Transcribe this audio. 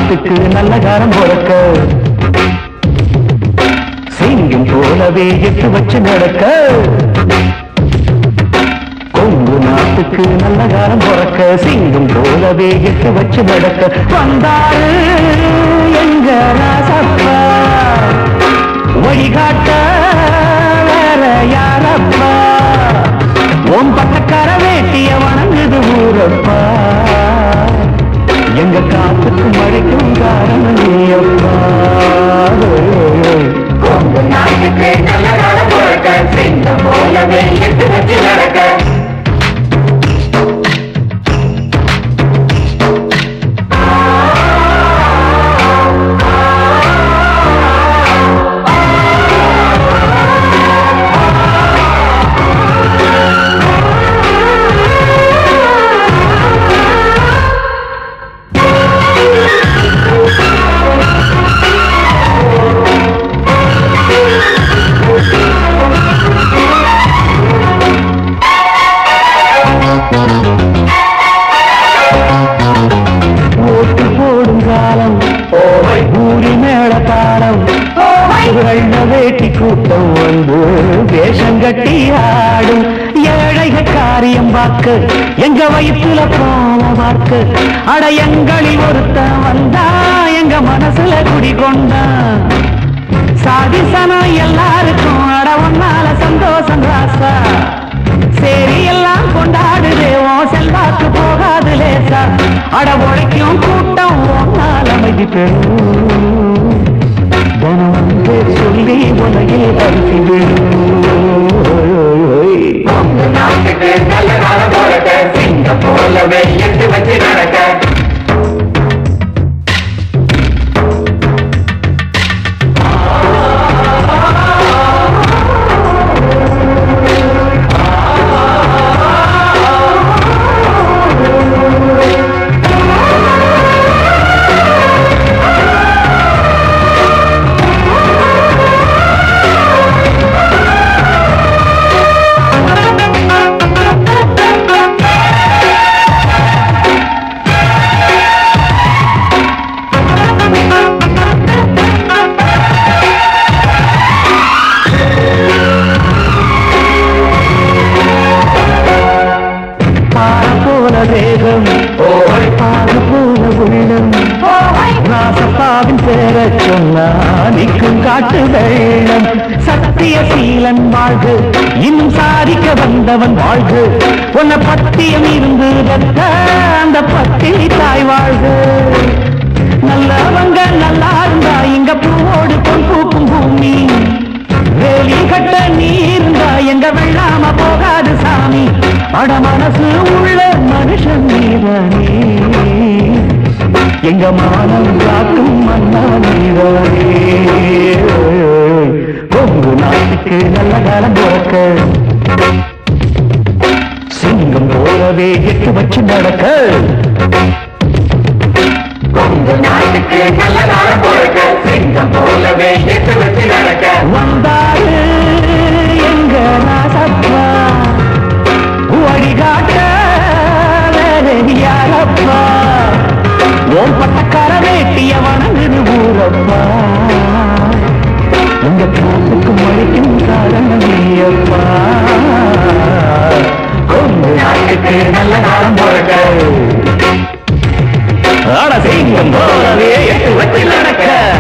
நாட்டுக்கு நல்ல காரம் பிறக்க சிங்கம் போலவே எட்டு வச்சு நடக்க கொங்கு நாட்டுக்கு நல்ல காலம் பிறக்க சிங்கம் போலவே எட்டு வச்சு நடக்க வந்தாரு எங்க ராசப்பா வழிகாட்ட வேற யாரப்பா உன் பட்டக்கார வேட்டிய வணங்குது ஊரப்பா எங்க காத்துக்கு மழைக்கும் காரணம் நீயப்பா கொங்கு நாட்டுக்கு நல்ல காலம் பிறக்க சிங்கம் போலவே எட்டு வச்சு நடக்க ஓட்டு போடும் காலம் ஊரி மேல தாளம் வெள்ள வேட்டி கூட்டம் வந்து வேஷம் கட்டி ஆடும் ஏழைகள் காரியம் பார்க்க எங்க வயிற்றுல பால பார்க்க அட எங்களில் ஒருத்தன் வந்தா எங்க மனசுல குடிகொண்டான் சாதி சனம் எல்லாருக்கும் அட ஒன்னால சந்தோஷம் ராசா சரி எல்லாம் கொண்டாடுதே உன் செல்வாக்கு போகாது லேசா அட உழைக்கும் கூட்டம் ஒன்னால் அமைதி பெறும் தினம் வந்து சொல்லி உலகில் அரிசி கொங்கு நாட்டுக்கு நல்ல காலம் பிறக்க சிங்கம் போலவே எட்டு வச்சு நடக்க பாறை போல வேகம் பாது போல உள்ளம் ராசப்பாவின் பேர சொன்னா நிற்கும் காட்டு வெள்ளம் சத்திய சீலன் வாழ்க இன்னும் சாதிக்க வந்தவன் வாழ்க உன்னை பத்தியம் இருந்து ரத்த அந்த பத்தினி தாய் வாழ்க நல்லவங்க நல்லா இருந்தா இங்க பூவோடு பொன் பூக்கும் பூமி வேலி கட்ட நீ இருந்தா எங்க வெள்ளாம போகாது சாமி அட மனசு உள்ள மனுஷன் நீதானே எங்க மானம் காக்கும் மன்னா நீதானே கொங்கு நாட்டுக்கு நல்ல காலம் பிறக்க சிங்கம் போலவே எட்டு வச்சு நடக்க கொங்கு நாட்டுக்கு நல்ல காலம் பிறக்க சிங்கம் போலவே எட்டு வச்சு நடக்க வந்தாரு எங்க ராசப்பா வழிகாட்ட வேற யாரப்பா ஓம் பட்டக்கார வேட்டிய வணங்குது ஊரப்பா உங்க காத்துக்கு மழைக்கும் காரணம் நீயப்பா கொங்கு நாட்டுக்கு நல்ல காலம் பிறக்க ஆட சிங்கம் போலவே எட்டு வச்சு நடக்க